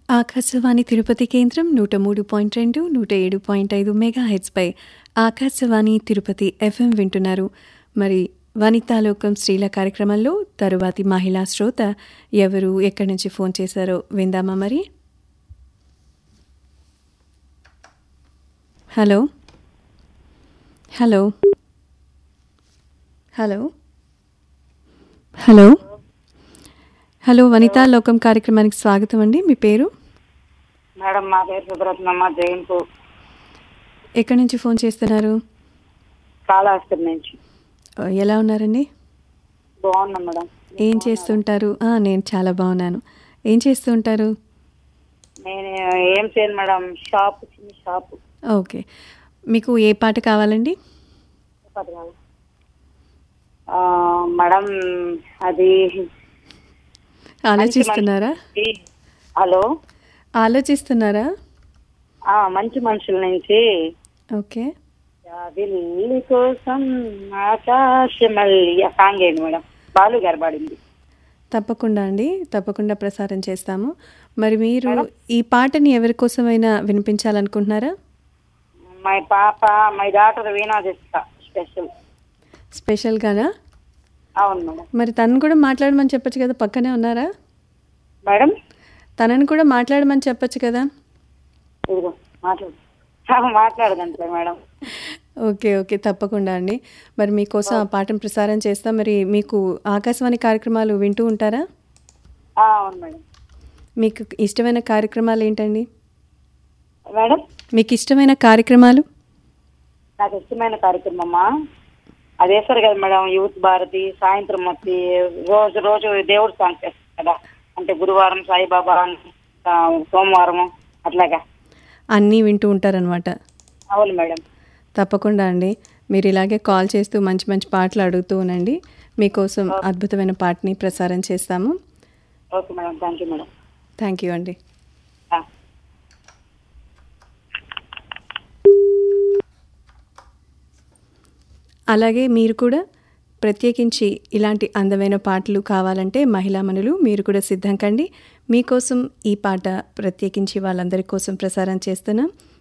ఆకాశవాణి తిరుపతి కేంద్రం నూట మూడు పాయింట్ రెండు నూట ఏడు పాయింట్ ఐదు మెగా హెడ్స్పై ఆకాశవాణి తిరుపతి ఎఫ్ఎం వింటున్నారు మరి వనితాలోకం స్త్రీల కార్యక్రమంలో తరువాతి మహిళా శ్రోత ఎవరు ఎక్కడి నుంచి ఫోన్ చేశారో విందామా మరి hello hello hello hello hello Vanita Lokam కార్యక్రమానికి స్వాగతం అండి మీ పేరు మేడం మా పేరు సుబ్రత్నమ్మ జయంపు ఎక్కడి నుంచి ఫోన్ చేస్తున్నారు కాళహస్తి నుంచి ఎలా ఉన్నారండి బాగున్నా మేడం ఏం చేస్తుంటారు ఆ, నేను చాలా బాగున్నాను ఏం చేస్తుంటారు నేను ఏం చేయను మేడం షాప్ చిన్న షాప్ ఓకే మీకు ఏ పాట కావాలండి ఆ, మేడం అది ఆలోచిస్తున్నారా ఈ- హలో ఆలోచిస్తున్నారా ఆ, మంచి మనుషుల నుంచి ఓకే జాబిల్లి కోసం ఆకాశమల్లి ఆ సాంగ్ ఏంటి మేడం బాలు గారు పాడింది తప్పకుండా అండి తప్పకుండా ప్రసారం చేస్తాము మరి మీరు ఈ పాటని ఎవరి కోసమైనా వినిపించాలనుకుంటున్నారా మై పాప మై డాటర్ వీణా చేస్తా స్పెషల్ స్పెషల్గానా అవును మేడం మరి తనను కూడా మాట్లాడమని చెప్పొచ్చు కదా పక్కనే ఉన్నారా మేడం తనని కూడా మాట్లాడమని చెప్పొచ్చు కదా ఇదిగో మాట్లాడు మాట్లాడదంటే మేడం ఓకే ఓకే తప్పకుండా అండి మరి మీకోసం ఆ పాటను ప్రసారం చేస్తాం మరి మీకు ఆకాశవాణి కార్యక్రమాలు వింటూ ఉంటారా ఆ, అవును మేడం మీకు ఇష్టమైన కార్యక్రమాలు ఏంటండి మేడం మీకు ఇష్టమైన కార్యక్రమాలు నాకు ఇష్టమైన కార్యక్రమమ్మా అది వేస్తారు కదా మేడం యూత్ భారతి సాయంత్రం వచ్చి రోజు రోజు దేవుడు సాంగ్ చేస్తారు కదా అంటే గురువారం సాయిబాబా ఆ, సోమవారం అట్లాగా అన్నీ వింటూ ఉంటారనమాట అవును మేడం తప్పకుండా అండి మీరు ఇలాగే కాల్ చేస్తూ మంచి మంచి పాటలు అడుగుతూ ఉండండి మీకోసం అద్భుతమైన పాటని ప్రసారం చేస్తాము okay madam thank you madam thank you అండి ఆ. అలాగే మీరు కూడా ప్రత్యేకించి ఇలాంటి అందమైన పాటలు కావాలంటే మహిళామణులు మీరు కూడా సిద్ధం కండి మీకోసం ఈ పాట ప్రత్యేకించి వాళ్ళందరి కోసం ప్రసారం చేస్తున్నాం